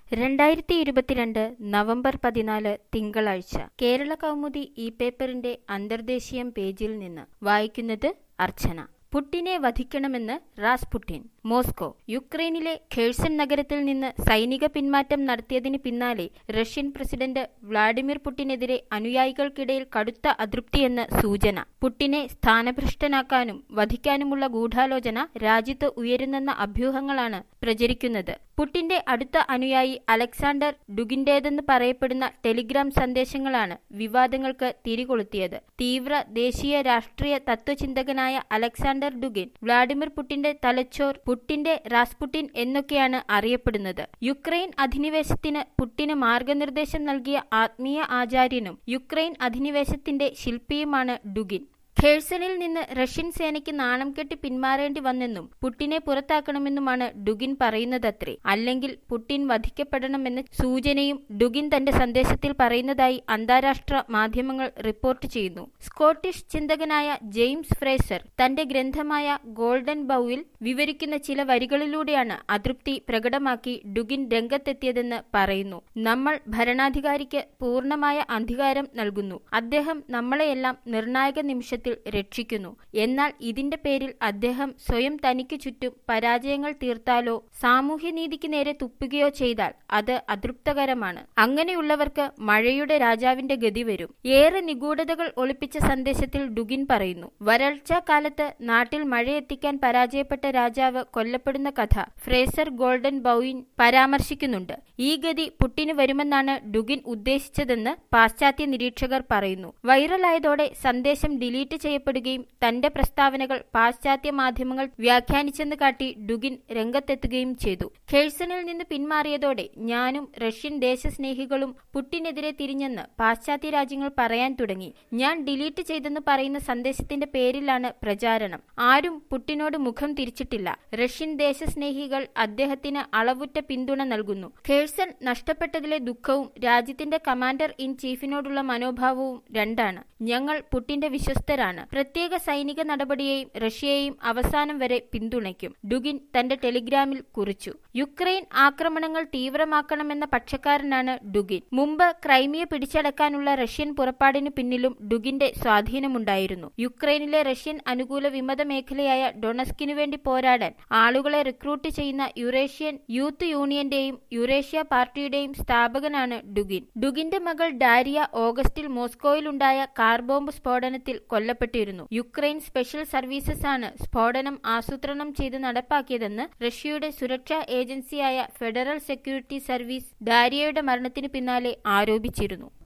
രണ്ടായിരത്തി ഇരുപത്തിരണ്ട് നവംബർ പതിനാല് തിങ്കളാഴ്ച കേരള കൗമുദി ഈ പേപ്പറിന്റെ അന്തർദേശീയം പേജിൽ നിന്ന് വായിക്കുന്നത് അർച്ചന പുട്ടിനെ വധിക്കണമെന്ന് റാസ്പുട്ടിൻ മോസ്കോ യുക്രൈനിലെ ഖേഴ്സൺ നഗരത്തിൽ നിന്ന് സൈനിക പിന്മാറ്റം നടത്തിയതിന് പിന്നാലെ റഷ്യൻ പ്രസിഡന്റ് വ്ളാഡിമിർ പുട്ടിനെതിരെ അനുയായികൾക്കിടയിൽ കടുത്ത അതൃപ്തിയെന്ന് സൂചന പുട്ടിനെ സ്ഥാനഭ്രഷ്ടനാക്കാനും വധിക്കാനുമുള്ള ഗൂഢാലോചന രാജ്യത്ത് ഉയരുന്നെന്ന അഭ്യൂഹങ്ങളാണ് പ്രചരിക്കുന്നത് പുട്ടിന്റെ അടുത്ത അനുയായി അലക്സാണ്ടർ ഡുഗിന്റേതെന്ന് പറയപ്പെടുന്ന ടെലിഗ്രാം സന്ദേശങ്ങളാണ് വിവാദങ്ങൾക്ക് തിരികൊളുത്തിയത് തീവ്ര ദേശീയ രാഷ്ട്രീയ തത്വചിന്തകനായ അലക്സാണ്ടർ ഡുഗിൻ വ്ളാഡിമിർ പുട്ടിന്റെ തലച്ചോർ പുട്ടിന്റെ റാസ്പുട്ടിൻ എന്നൊക്കെയാണ് അറിയപ്പെടുന്നത് യുക്രൈൻ അധിനിവേശത്തിന് പുട്ടിന് മാർഗനിർദ്ദേശം നൽകിയ ആത്മീയ ആചാര്യനും യുക്രൈൻ അധിനിവേശത്തിന്റെ ശില്പിയുമാണ് ഡുഗിൻ ഖേഴ്സണിൽ നിന്ന് റഷ്യൻ സേനയ്ക്ക് നാണം കെട്ടി പിന്മാറേണ്ടി വന്നെന്നും പുട്ടിനെ പുറത്താക്കണമെന്നുമാണ് ഡുഗിൻ പറയുന്നതത്രേ അല്ലെങ്കിൽ പുട്ടിൻ വധിക്കപ്പെടണമെന്ന സൂചനയും ഡുഗിൻ തന്റെ സന്ദേശത്തിൽ പറയുന്നതായി അന്താരാഷ്ട്ര മാധ്യമങ്ങൾ റിപ്പോർട്ട് ചെയ്യുന്നു സ്കോട്ടിഷ് ചിന്തകനായ ജെയിംസ് ഫ്രേസർ തന്റെ ഗ്രന്ഥമായ ഗോൾഡൻ ബൌവിൽ വിവരിക്കുന്ന ചില വരികളിലൂടെയാണ് അതൃപ്തി പ്രകടമാക്കി ഡുഗിൻ രംഗത്തെത്തിയതെന്ന് പറയുന്നു നമ്മൾ ഭരണാധികാരിക്ക് പൂർണ്ണമായ അധികാരം നൽകുന്നു അദ്ദേഹം നമ്മളെയെല്ലാം നിർണായക നിമിഷത്തിൽ രക്ഷിക്കുന്നു എന്നാൽ ഇതിന്റെ പേരിൽ അദ്ദേഹം സ്വയം തനിക്ക് ചുറ്റും പരാജയങ്ങൾ തീർത്താലോ സാമൂഹ്യനീതിക്ക് നേരെ തുപ്പുകയോ ചെയ്താൽ അത് അതൃപ്തകരമാണ് അങ്ങനെയുള്ളവർക്ക് മഴയുടെ രാജാവിന്റെ ഗതി വരും ഏറെ നിഗൂഢതകൾ ഒളിപ്പിച്ച സന്ദേശത്തിൽ ഡുഗിൻ പറയുന്നു വരൾച്ച കാലത്ത് നാട്ടിൽ മഴയെത്തിക്കാൻ പരാജയപ്പെട്ട രാജാവ് കൊല്ലപ്പെടുന്ന കഥ ഫ്രേസർ ഗോൾഡൻ ബൌയിൻ പരാമർശിക്കുന്നുണ്ട് ഈ ഗതി പുട്ടിന് വരുമെന്നാണ് ഡുഗിൻ ഉദ്ദേശിച്ചതെന്ന് പാശ്ചാത്യ നിരീക്ഷകർ പറയുന്നു വൈറലായതോടെ സന്ദേശം ഡിലീറ്റ് ചെയ്യപ്പെടുകയും തന്റെ പ്രസ്താവനകൾ പാശ്ചാത്യ മാധ്യമങ്ങൾ വ്യാഖ്യാനിച്ചെന്ന് കാട്ടി ഡുഗിൻ രംഗത്തെത്തുകയും ചെയ്തു ഖേഴ്സണിൽ നിന്ന് പിന്മാറിയതോടെ ഞാനും റഷ്യൻ ദേശസ്നേഹികളും പുട്ടിനെതിരെ തിരിഞ്ഞെന്ന് പാശ്ചാത്യ രാജ്യങ്ങൾ പറയാൻ തുടങ്ങി ഞാൻ ഡിലീറ്റ് ചെയ്തെന്ന് പറയുന്ന സന്ദേശത്തിന്റെ പേരിലാണ് പ്രചാരണം ആരും പുട്ടിനോട് മുഖം തിരിച്ചിട്ടില്ല റഷ്യൻ ദേശസ്നേഹികൾ അദ്ദേഹത്തിന് അളവുറ്റ പിന്തുണ നൽകുന്നു ഖേഴ്സൺ നഷ്ടപ്പെട്ടതിലെ ദുഃഖവും രാജ്യത്തിന്റെ കമാൻഡർ ഇൻ ചീഫിനോടുള്ള മനോഭാവവും രണ്ടാണ് ഞങ്ങൾ പുട്ടിന്റെ വിശ്വസ്തരാണ് പ്രത്യേക സൈനിക നടപടിയെയും റഷ്യയെയും അവസാനം വരെ പിന്തുണയ്ക്കും ഡുഗിൻ തന്റെ ടെലിഗ്രാമിൽ കുറിച്ചു യുക്രൈൻ ആക്രമണങ്ങൾ തീവ്രമാക്കണമെന്ന പക്ഷക്കാരനാണ് ഡുഗിൻ മുമ്പ് ക്രൈമിയ പിടിച്ചടക്കാനുള്ള റഷ്യൻ പുറപ്പാടിന് പിന്നിലും ഡുഗിന്റെ സ്വാധീനമുണ്ടായിരുന്നു യുക്രൈനിലെ റഷ്യൻ അനുകൂല വിമത മേഖലയായ ഡൊണസ്കിനു വേണ്ടി പോരാടാൻ ആളുകളെ റിക്രൂട്ട് ചെയ്യുന്ന യുറേഷ്യൻ യൂത്ത് യൂണിയന്റെയും യുറേഷ്യ പാർട്ടിയുടെയും സ്ഥാപകനാണ് ഡുഗിൻ ഡുഗിന്റെ മകൾ ഡാരിയ ഓഗസ്റ്റിൽ മോസ്കോയിലുണ്ടായ കാർ ബോംബ് സ്ഫോടനത്തിൽ കൊല്ലപ്പെട്ടിരുന്നു യുക്രൈൻ സ്പെഷ്യൽ സർവീസസ് ആണ് സ്ഫോടനം ആസൂത്രണം ചെയ്ത് നടപ്പാക്കിയതെന്ന് റഷ്യയുടെ സുരക്ഷാ ഏജൻസിയായ ഫെഡറൽ സെക്യൂരിറ്റി സർവീസ് ഡാരിയയുടെ മരണത്തിന് പിന്നാലെ ആരോപിച്ചിരുന്നു